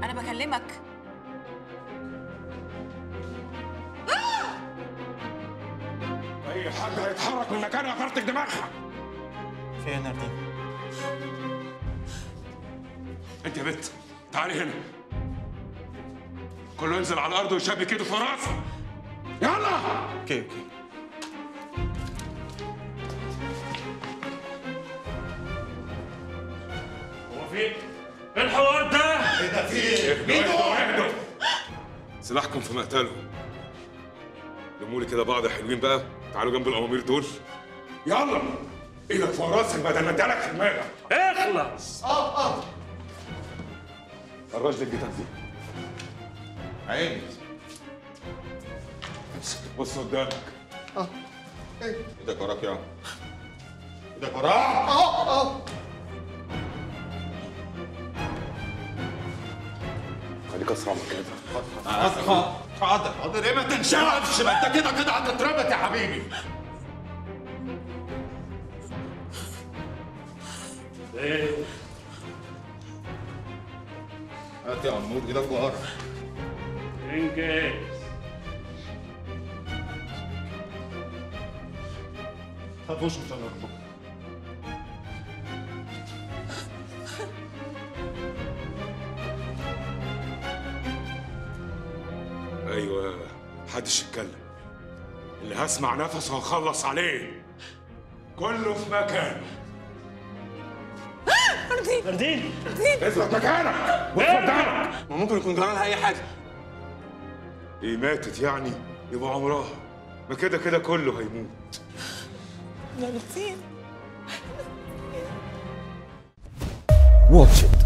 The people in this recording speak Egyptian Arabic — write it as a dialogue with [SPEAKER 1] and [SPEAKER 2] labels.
[SPEAKER 1] انا بكلمك
[SPEAKER 2] اي حد هيتحرك من مكانه هفرتك دماغها
[SPEAKER 3] في ايه يا ناردين
[SPEAKER 2] انت يا بت تعالي هنا كله ينزل على الارض ويشبك ايده في راسه يلا
[SPEAKER 3] اوكي اوكي
[SPEAKER 2] هو في ايه الحوار ده؟ ايه ده في ايه؟ اهدوا اهدوا سلاحكم في مقتله لموا لي كده بعض حلوين بقى تعالوا جنب الامامير دول يلا ايدك فوق راسك بدل ما اديلك في دماغك
[SPEAKER 4] اخلص
[SPEAKER 2] الراجل الجتات دي
[SPEAKER 5] عيني
[SPEAKER 2] بص قدامك
[SPEAKER 5] ايدك وراك يا ايدك وراك
[SPEAKER 2] خليك اسرع من كده
[SPEAKER 5] حاضر حاضر ايه ما تنشغلش ما انت كده كده هتتربط يا حبيبي
[SPEAKER 4] ايه
[SPEAKER 5] هات يا عمود ايدك ورا
[SPEAKER 4] انجز
[SPEAKER 5] هات وشه عشان اربطك
[SPEAKER 2] ايوه محدش يتكلم اللي هسمع نفسه هخلص عليه كله في مكانه
[SPEAKER 4] ناردين
[SPEAKER 2] اثبت مكانك واتفضلك
[SPEAKER 3] ممكن يكون جرى لها اي حاجه
[SPEAKER 2] ايه ماتت يعني يبقى عمرها ما كده كده كله هيموت
[SPEAKER 1] ناردين
[SPEAKER 6] واتش إت